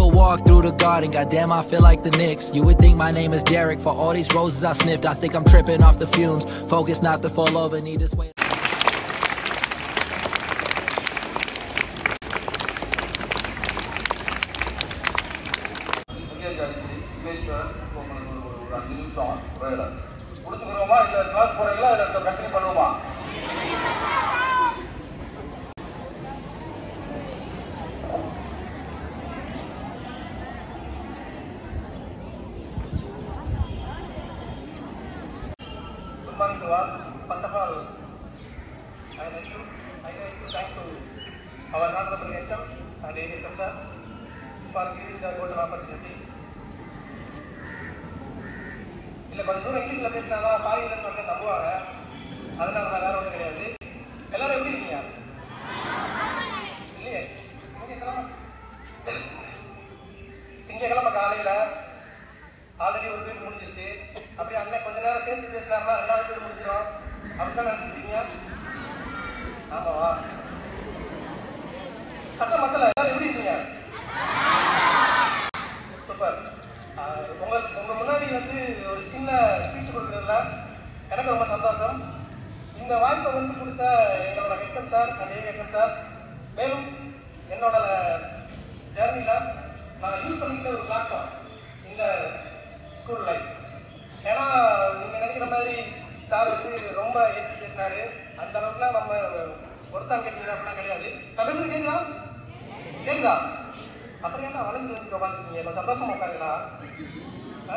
walk through the garden, goddamn, I feel like the Knicks. You would think my name is Derek for all these roses I sniffed. I think I'm tripping off the fumes. Focus not to fall over, need this way. Mukesh அடிக்கடி விக்னேஸ்வரன் உங்களுக்கு ஒரு ஒரு அஞ்சு நிமிஷம் வேலை முடிச்சுக்கிறோமா இல்லை class போறீங்களா இல்லை கண்டினியூ பண்ணுவோமா Good morning to all. First of all, I like to, I like to thank to our honorable HM and AHM sir for giving the golden opportunity. இல்ல கொஞ்சம் தூரம் இங்கிலீஷ்ல பேசினாதான் பாரியில வந்து நம்புவாங்க அதனால தான் வேற ஒன்றும் கிடையாது எல்லாரும் எப்படி இருக்கீங்க இல்லையே திங்கக்கிழமை திங்கக்கிழமை காலையில ஆல்ரெடி ஒரு பீரியட் முடிஞ்சிருச்சு அப்படியே அண்ணன் கொஞ்ச நேரம் சேர்த்து பேசினாருன்னா ரெண்டாவது பீரியட் முடிச்சிடும் அப்படிதான் நினைச்சிருக்கீங்க ஆமாவா சட்ட மக்கள் எல்லாரும் எப்படி இருக்கீங்க சூப்பர் ஆஹ் உங்க உங்க முன்னாடி வந்து ஒரு சின்ன ஸ்பீச் கொடுக்குறதுல எனக்கு ரொம்ப சந்தோஷம் இந்த வாய்ப்பை வந்து கொடுத்த எங்களோட HM sir and AM sir மேலும் என்னோட ஜேர்னியில் நான் யூஸ் பண்ணிக்கிட்ட ஒரு பிளாட்ஃபார்ம் இந்த ஸ்கூல் லைஃப் ஏன்னா நீங்கள் நினைக்கிற மாதிரி சார் வந்து ரொம்ப ஏற்றி பேசினாரு அந்த அளவுக்குலாம் நம்ம ஒருத்தான் கேட்டீங்க அப்படிலாம் கிடையாது நான் பேசுறது கேட்குதா கேட்குதா அப்புறம் என்ன வளைஞ்சு வச்சுட்டு உட்காந்துருக்கீங்க கொஞ்சம் சந்தோஷமா உட்காருங்களா ஆ?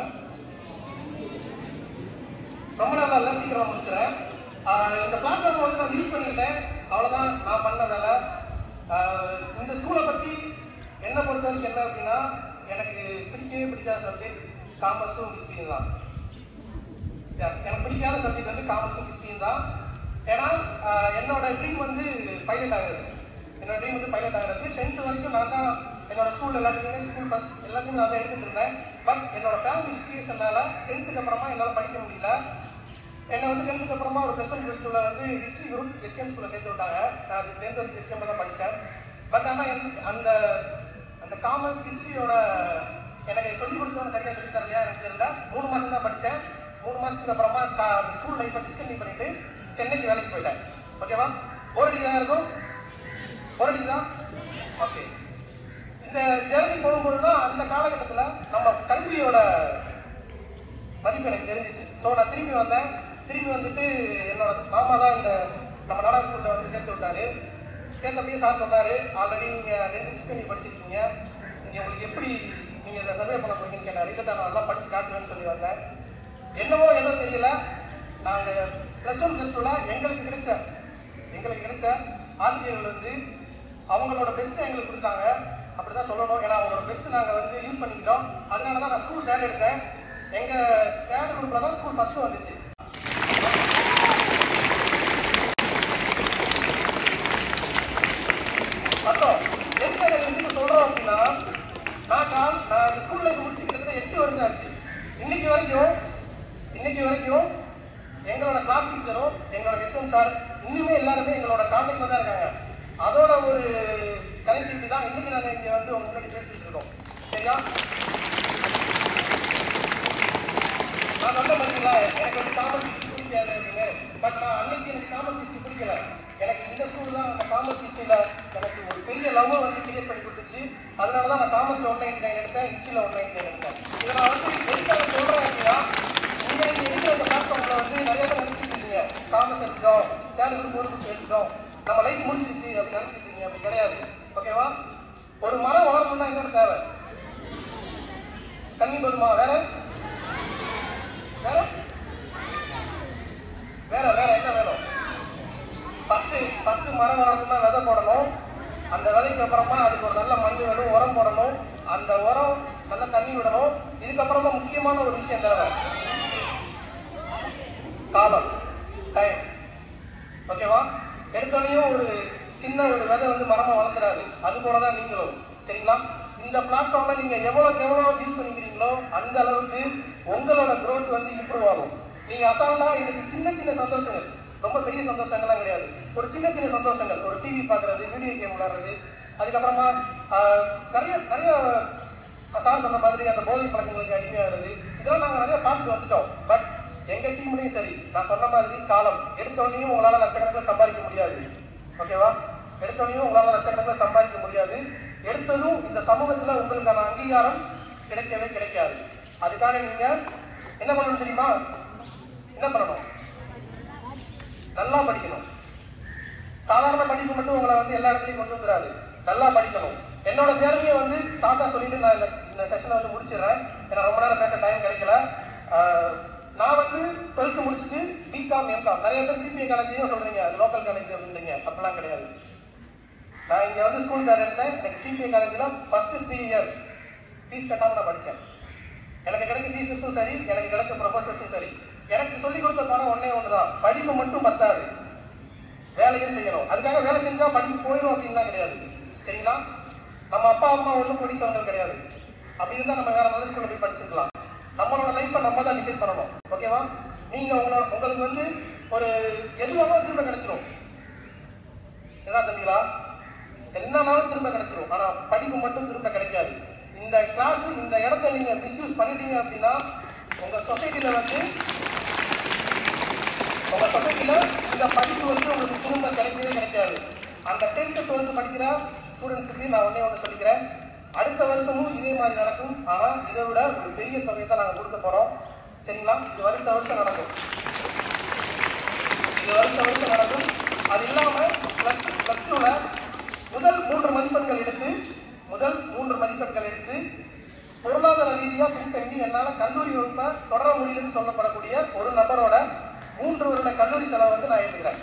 ரொம்ப நல்லா இல்லை சீக்கிரமா முடிச்சிடறேன் ஆஹ் இந்த பிளாட்ஃபார்ம் வந்து நான் யூஸ் பண்ணிக்கிட்டேன் அவ்வளோதான் நான் பண்ண வேலை ஆஹ் இந்த ஸ்கூலை பற்றி என்ன பொறுத்த வரைக்கும் என்ன அப்படின்னா எனக்கு பிடிக்கவே பிடிக்காத சப்ஜெக்ட் காமர்ஸும் ஹிஸ்ட்ரியும் தான் Yes, எனக்கு பிடிக்காத சப்ஜெக்ட் வந்து காமர்ஸும் ஹிஸ்ட்ரியும் தான் ஏன்னா ஆஹ் என்னோட ட்ரீம் வந்து பைலட் ஆகுறது என்னோட ட்ரீம் வந்து பைலட் ஆகுறது டென்த் வரைக்கும் நான் தான் என்னோட ஸ்கூல் எல்லாத்துக்குமே ஸ்கூல் ஃபஸ்ட் எல்லாத்தையும் நான் தான் எடுத்துட்டு இருந்தேன் பட் என்னோட ஃபேமிலி சுச்சுவேஷனால டென்த்துக்கு அப்புறமா என்னால் படிக்க முடியல என்னை வந்து டென்த்துக்கு அப்புறமா ஒரு ப்ளஸ் ஒன் ப்ளஸ் டூவில் வந்து ஹிஸ்ட்ரி குரூப் எஸ்கேம் ஸ்கூலில் சேர்த்து விட்டாங்க நான் அது டென்த் வரைக்கும் எஸ்கேமில் தான் படித்தேன் பட் ஆனால் அந்த அந்த காமர்ஸ் ஹிஸ்ட்ரியோட எனக்கு சொல்லிக் கொடுத்தவங்க சரியாக சொல்லி தரலையா எனக்கு தெரியல மூணு மாதம் தான் படித்தேன் மூணு மாதத்துக்கு அப்புறமா ஸ்கூல் லைஃப்பை டிஸ்கன்டினியூ பண்ணிட்டு சென்னைக்கு வேலைக்கு போயிட்டேன் ஓகேவா ஒரு அடிக்கு இருக்கும் ஒரு அடிக்கு தான் ஓகே இந்த ஜெர்னி போகும்போது தான் அந்த காலகட்டத்தில் நம்ம கல்வியோட மதிப்பு எனக்கு தெரிஞ்சிச்சு ஸோ நான் திரும்பி வந்தேன் திரும்பி வந்துட்டு என்னோட மாமா தான் இந்த நம்ம நாடா ஸ்கூலில் வந்து சேர்த்து விட்டாரு சேர்த்தப்பயே சார் சொன்னார் ஆல்ரெடி நீங்கள் டென்த் பண்ணி படிச்சிருக்கீங்க நீங்கள் உங்களுக்கு எப்படி நீங்கள் இதை சர்வே பண்ண போறீங்கன்னு கேட்டார் இல்லை சார் நான் நல்லா படிச்சு காட்டுவேன்னு சொல்லி வந்தேன் என்னவோ ஏதோ தெரியல நாங்கள் ப்ளஸ் ஒன் ப்ளஸ் டூவில் எங்களுக்கு கிடைச்ச எங்களுக்கு கிடைச்ச ஆசிரியர்கள் வந்து அவங்களோட பெஸ்ட்டை எங்களுக்கு கொடுத்தாங்க அப்படி தான் சொல்லணும் ஏன்னா அவங்களோட பெஸ்ட் நாங்கள் வந்து யூஸ் பண்ணிக்கிட்டோம் அதனால தான் நான் ஸ்கூல் தேர்ட் எடுத்தேன் எங்கள் தேர்ட் குரூப்பில் தான் ஸ்கூல் ஃபஸ்ட்டு வந்துச்சு அப்புறம் எதுக்கு அதை வந்து சொல்கிறோம் அப்படின்னா நான் நான் நான் இந்த ஸ்கூல் லைஃப் முடிச்சு கிட்டத்தட்ட எட்டு வருஷம் ஆச்சு இன்னைக்கு வரைக்கும் இன்னைக்கு வரைக்கும் எங்களோட கிளாஸ் டீச்சரும் எங்களோட ஹெச்எம் சார் இன்னுமே எல்லாருமே எங்களோட கான்டாக்ட்ல தான் இருக்காங்க அதோட ஒரு கனெக்டிவிட்டி தான் இன்னைக்கு நாங்கள் இங்கே வந்து உங்க முன்னாடி பேசிட்டு இருக்கோம் சரியா நான் சொல்ல பார்த்தீங்களா எனக்கு வந்து காமர்ஸ் ஹிஸ்ட்ரி பிடிக்காது அப்படின்னு பட் நான் அன்னைக்கு எனக்கு காமர்ஸ் ஹிஸ்ட்ரி பிடிக்கல எனக்கு இந்த ஸ்கூல் தான் அந்த காமர்ஸ் ஹிஸ்ட்ரியில் எனக்கு ஒரு பெரிய லவ் வந்து கிரியேட் பண்ணி கொடுத்துச்சு அதனால தான் நான் காமர்ஸில் ஒன் நைன்டி நைன் எடுத்தேன் ஹிஸ்ட்ரியில் ஒன் நைன்டி நைன் எடுத்தேன் இதை நான் வந்து எதுக்காக சொல்கிறேன் அப்படின்னா நீங்கள் இங்கே இருக்கிற இந்த பிளாட்ஃபார்மில் வந்து நிறைய பேர் நினச்சிட்டு இருக்கீங்க காமர்ஸ் எடுத்தோம் தேர்ட் குரூப் ஒரு குரூப் எடுத்தோம் நம்ம லைஃப் முடிஞ்சிருச்சு அப்படின்னு நினச்சிட்டு இருக்கீங்க அப்படி கிடையாது ஓகேவா ஒரு மரம் வளரணும்னா என்னென்ன தேவை தண்ணி போதுமா வேற வேற வேற வேற என்ன வேணும் ஃபர்ஸ்ட் ஃபர்ஸ்ட் மரம் வளரணும்னா விதை போடணும் அந்த விதைக்கு அப்புறமா அதுக்கு ஒரு நல்ல மண் வேணும் உரம் போடணும் அந்த உரம் நல்ல தண்ணி விடணும் இதுக்கப்புறமா முக்கியமான ஒரு விஷயம் தேவை காலம் டைம் ஓகேவா எடுத்தோடனையும் ஒரு சின்ன ஒரு விதை வந்து மரமா வளர்த்துறாரு அது போல தான் நீங்களும் சரிங்களா இந்த பிளாட்ஃபார்ம்ல நீங்க எவ்வளவுக்கு எவ்வளவு யூஸ் பண்ணிக்கிறீங்களோ அந்த அளவுக்கு உங்களோட growth வந்து இம்ப்ரூவ் ஆகும் நீங்க அசால்ட்டா இன்னைக்கு சின்ன சின்ன சந்தோஷங்கள் ரொம்ப பெரிய சந்தோஷங்கள்லாம் கிடையாது ஒரு சின்ன சின்ன சந்தோஷங்கள் ஒரு டிவி பார்க்கறது வீடியோ கேம் விளையாடுறது அதுக்கப்புறமா ஆஹ், நிறைய நிறைய சார் சொன்ன மாதிரி அந்த போதை பழக்கங்களுக்கு அடிமையாகிறது இதெல்லாம் நாங்கள் நிறைய பார்த்துட்டு வந்துட்டோம் பட் எங்க டீம்லயும் சரி நான் சொன்ன மாதிரி காலம் எடுத்தோடனையும் உங்களால லட்சக்கணக்கில் சம்பாதிக்க முடியாது ஓகேவா எடுத்தோடனையும் உங்களால லட்சக்கணக்கில் சம்பாதிக்க முடியாது எடுத்ததும் இந்த சமூகத்துல உங்களுக்கான அங்கீகாரம் கிடைக்கவே கிடைக்காது அதுக்காக நீங்க என்ன பண்ணணும் தெரியுமா என்ன பண்ணணும் நல்லா படிக்கணும் சாதாரண படிப்பு மட்டும் உங்களை வந்து எல்லா இடத்துலையும் கொண்டு வந்துடாது நல்லா படிக்கணும் என்னோட ஜேர்னியை வந்து ஷார்ட்டா சொல்லிட்டு நான் இந்த இந்த செஷனை வந்து முடிச்சிடுறேன் ஏன்னா ரொம்ப நேரம் பேச டைம் கிடைக்கல ஆஹ், நான் வந்து டுவெல்த் முடிச்சுட்டு பிகாம் எம்காம் நிறைய பேர் சிபிஐ காலேஜையும் சொல்றீங்க அது லோக்கல் காலேஜ் அப்படின்றீங்க அப்படிலாம் கிடையாது நான் இங்க வந்து ஸ்கூல் கார்டு எடுத்தேன் எனக்கு சிபிஐ காலேஜில் ஃபர்ஸ்ட் த்ரீ இயர்ஸ் ஃபீஸ் கட்டாம நான் படித்தேன் எனக்கு கிடைச்ச டீச்சர்ஸும் சரி எனக்கு கிடைச்ச ப்ரொஃபஸர்ஸும் சரி எனக்கு சொல்லிக் கொடுத்த பாடம் ஒண்ணே ஒன்று தான் படிப்பு மட்டும் பத்தாது வேலையும் செய்யணும் அதுக்காக வேலை செஞ்சா படிப்பு போயிடும் அப்படின்லாம் கிடையாது சரிங்களா நம்ம அப்பா அம்மா ஒன்றும் கோடீஸ்வரங்கள் கிடையாது அப்படி இருந்தா நம்ம வேற நல்ல ஸ்கூல்ல போய் படிச்சிருக்கலாம் நம்மளோட லைஃப்பை நம்ம தான் டிசைட் பண்ணணும் ஓகேவா நீங்க உங்களோட உங்களுக்கு வந்து ஒரு எது வேணாலும் திரும்ப கிடைச்சிரும் என்ன தம்பிங்களா என்னன்னாலும் திரும்ப கிடைச்சிரும் ஆனா படிப்பு மட்டும் திரும்ப கிடைக்காது இந்த கிளாஸ் இந்த இடத்த நீங்க மிஸ்யூஸ் பண்ணிட்டீங்க அப்படின்னா உங்க சொசைட்டில வந்து உங்க சொசைட்டில இந்த படிப்பு வந்து உங்களுக்கு திரும்ப கிடைக்கவே கிடைக்காது அந்த டென்த் டுவெல்த் படிக்கிற ஸ்டூடெண்ட்ஸுக்கு நான் ஒண்ணே ஒன்று சொல்லிக்கிறேன் அடுத்த வருஷமும் இதே மாதிரி நடக்கும் ஆனா இதை விட ஒரு பெரிய தொகையை தான் நாங்கள் கொடுக்க போறோம் சரிங்களா இது வருஷ வருஷம் நடக்கும் இது வருஷ வருஷம் நடக்கும் அது இல்லாம பிளஸ் பிளஸ் டூல முதல் மூன்று மதிப்பெண்கள் எடுத்து முதல் மூன்று மதிப்பெண்கள் எடுத்து பொருளாதார ரீதியா பின்தங்கி என்னால கல்லூரி வகுப்பை தொடர முடியலன்னு சொல்லப்படக்கூடிய ஒரு நபரோட மூன்று வருட கல்லூரி செலவை வந்து நான் ஏற்றுக்கிறேன்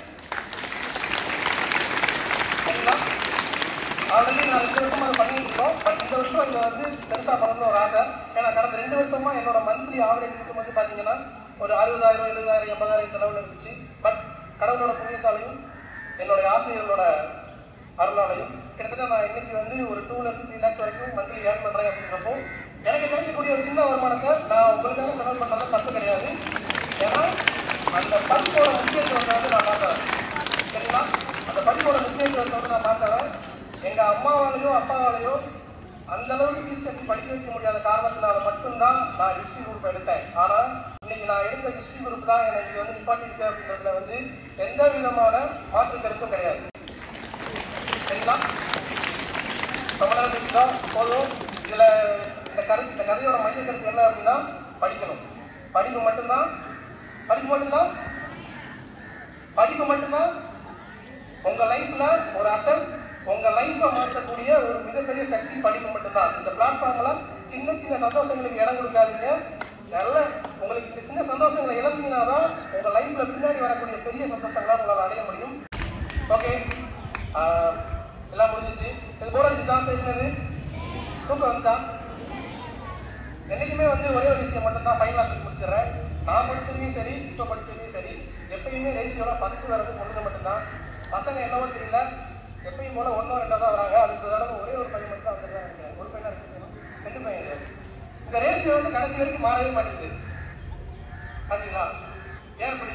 சரிங்களா ஆல்ரெடி நான் ரெண்டு வருஷமா அதை பண்ணிட்டு இருக்கோம் பட் இந்த வருஷம் இதை வந்து பெருசா பண்ணணும்னு ஒரு ஆசை ஏன்னா கடந்த ரெண்டு வருஷமா என்னோட மந்த்லி ஆவரேஜ் இன்கம் வந்து பாத்தீங்கன்னா ஒரு அறுபதாயிரம் எழுபதாயிரம் எண்பதாயிரம் இந்த லெவலில் இருந்துச்சு பட் கடவுளோட புண்ணியத்தாலையும் என்னுடைய ஆசிரியர்களோட அருளாலையும் கிட்டத்தட்ட நான் இன்னைக்கு வந்து ஒரு டூல இருந்து த்ரீ லேக்ஸ் வரைக்கும் மந்த்லி ஏர்ன் பண்றேன் அப்படின்றப்போ எனக்கு கிடைக்கக்கூடிய ஒரு சின்ன வருமானத்தை நான் உங்களுக்காக செலவு பண்றது தப்பு கிடையாது ஏன்னா அந்த படிப்போட முக்கியத்துவத்தை வந்து நான் பார்க்குறேன் சரிங்களா அந்த படிப்போட முக்கியத்துவத்தை வந்து நான் பார்க்குறேன் எங்க அம்மாவாலேயோ அப்பாவாலேயோ அந்த அளவுக்கு ஃபீஸ் கட்டி படிக்க வைக்க முடியாத காரணத்தினால மட்டும்தான் நான் ஹிஸ்ட்ரி குரூப் எடுத்தேன் ஆனா இன்னைக்கு நான் எடுத்த ஹிஸ்ட்ரி குரூப் தான் எனக்கு இது வந்து நிப்பாட்டி இருக்கு அப்படின்றதுல வந்து எந்த விதமான மாற்று கருத்தும் கிடையாது சரிங்களா தமிழக தான் போதும் இதுல இந்த கரு இந்த கதையோட மைய கருத்து என்ன அப்படின்னா படிக்கணும் படிப்பு மட்டும்தான் படிப்பு மட்டும்தான் படிப்பு மட்டும்தான் உங்க லைஃப்ல ஒரு அசல் உங்க லைஃப்பை மாற்றக்கூடிய ஒரு மிகப்பெரிய சக்தி படிப்பு மட்டும்தான் இந்த பிளாட்ஃபார்ம்ல சின்ன சின்ன சந்தோஷங்களுக்கு இடம் கொடுக்காதீங்க நல்ல உங்களுக்கு இந்த சின்ன சந்தோஷங்களை இழந்தீங்கன்னா தான் உங்க லைஃப்ல பின்னாடி வரக்கூடிய பெரிய சந்தோஷங்களை உங்களால் அடைய முடியும் ஓகே எல்லாம் முடிஞ்சிச்சு இது போர் அடிச்சு தான் பேசினது தூக்கம் வந்துச்சா என்னைக்குமே வந்து ஒரே ஒரு விஷயம் மட்டும் தான் ஃபைனல் ஆஃபீஸ் முடிச்சிடுறேன் நான் படிச்சதையும் சரி இப்போ படிச்சதையும் சரி எப்பயுமே ரேஷியோட ஃபர்ஸ்ட் வரது பொண்ணுங்க மட்டும்தான் பசங்க என்னவோ தெரியல எப்பயும் போல ஒன்றோ ரெண்டோ தான் வராங்க அதுக்கு தடவை ஒரே ஒரு பையன் மட்டும் தான் வந்துருக்காங்க நினைக்கிறேன் ஒரு பையனா இருக்கு ரெண்டு பையன் இது. இந்த ரேஷியோ வந்து கடைசி வரைக்கும் மாறவே மாட்டேங்குது பாத்தீங்களா ஏன் இப்படி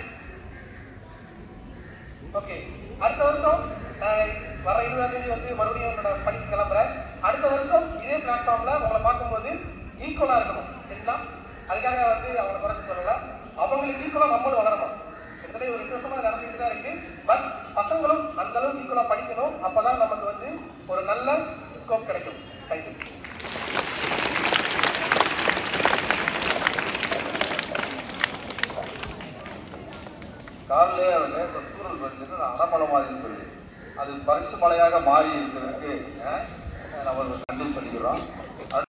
ஓகே அடுத்த வருஷம் நான் வர இருபதாம் தேதி வந்து மறுபடியும் என்னோட படிக்க கிளம்புறேன் அடுத்த வருஷம் இதே பிளாட்ஃபார்ம்ல உங்களை பார்க்கும்போது ஈக்குவலா இருக்கணும் சரிங்களா அதுக்காக வந்து அவங்களை குறைச்சு சொல்லல அவங்களுக்கு ஈக்குவலா நம்மளும் வளரணும் கிட்டத்தட்ட ஒரு ரெண்டு வருஷமா நடந்துட்டு தான் இருக்கு பட் பசங்களும் அந்த அளவுக்கு ஈக்குவலா படிக்கணும் அப்பதான் நமக்கு வந்து ஒரு நல்ல ஸ்கோப் கிடைக்கும் தேங்க்யூ காலிலே அவங்க சொத்தூரல் படிச்சுட்டு நான் அடமலமாதின்னு சொல்லி அது பரிசு மலையாக மாறி இருக்கிறதுக்கு அஹ், நம்ம ஒரு நன்றி சொல்லிக்கிறோம்